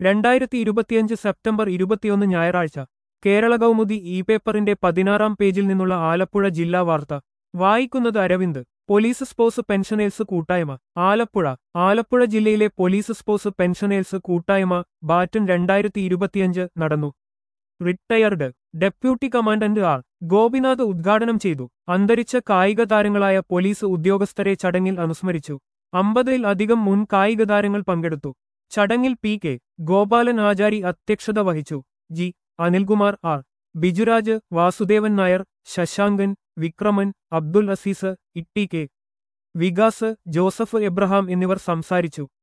രണ്ടായിരത്തി ഇരുപത്തിയഞ്ച് സെപ്റ്റംബർ ഇരുപത്തിയൊന്ന് ഞായറാഴ്ച കേരള കൗമുദി ഇ പേപ്പറിന്റെ പതിനാറാം പേജിൽ നിന്നുള്ള ആലപ്പുഴ ജില്ലാ വാർത്ത വായിക്കുന്നത് അരവിന്ദ് പോലീസ് സ്പോർട്സ് പെൻഷനേഴ്സ് കൂട്ടായ്മ ആലപ്പുഴ ആലപ്പുഴ ജില്ലയിലെ പോലീസ് സ്പോർട്സ് പെൻഷനേഴ്സ് കൂട്ടായ്മ ബാറ്റൺ രണ്ടായിരത്തി ഇരുപത്തിയഞ്ച് നടന്നു retired deputy commandant R Gopinath ഉദ്ഘാടനം ചെയ്തു അന്തരിച്ച കായിക താരങ്ങളായ പോലീസ് ഉദ്യോഗസ്ഥരെ ചടങ്ങിൽ അനുസ്മരിച്ചു അമ്പതിൽ അധികം മുൻ കായിക താരങ്ങൾ പങ്കെടുത്തു ചടങ്ങിൽ പി കെ ഗോപാലൻ ആചാരി അധ്യക്ഷത വഹിച്ചു G Anilkumar R Bijuraj Vasudevan Nair Sasankan Vikraman Abdul Azeez Itty K Vikas Joseph Abraham എന്നിവർ സംസാരിച്ചു